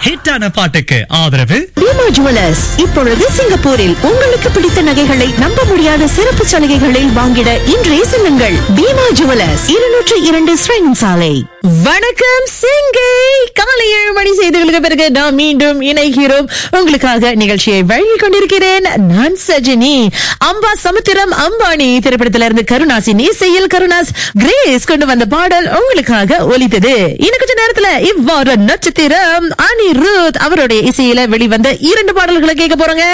ஹிட்டான பாட்டுக்கு ஆதரவு பீமா ஜுவல்லர்ஸ் இப்பொழுது சிங்கப்பூரில் உங்களுக்கு பிடித்த நகைகளை நம்ப முடியாத சிறப்பு சலுகைகளில் வாங்கிட இன்றே செல்லுங்கள் பீமா ஜுவல்லர்ஸ் இருநூற்றி இரண்டு ஸ்ரெயின் சாலை வணக்கம் சிங்கை காலை ஏழு மணி செய்திகளுக்கு பிறகு நாம் மீண்டும் இணைகிறோம் உங்களுக்காக நிகழ்ச்சியை வழங்கிக் கொண்டிருக்கிறேன் நான் சஜினி அம்பா சமுத்திரம் அம்பானி திரைப்படத்திலிருந்து கருணாசின் இசையில் கருணாஸ் கிரேஸ் கொண்டு வந்த பாடல் உங்களுக்காக ஒலித்தது இன்னும் கொஞ்ச நேரத்துல இவ்வாறு நட்சத்திரம் அனிருத் அவருடைய இசையில வெளிவந்த இரண்டு பாடல்களை கேட்க போறோங்க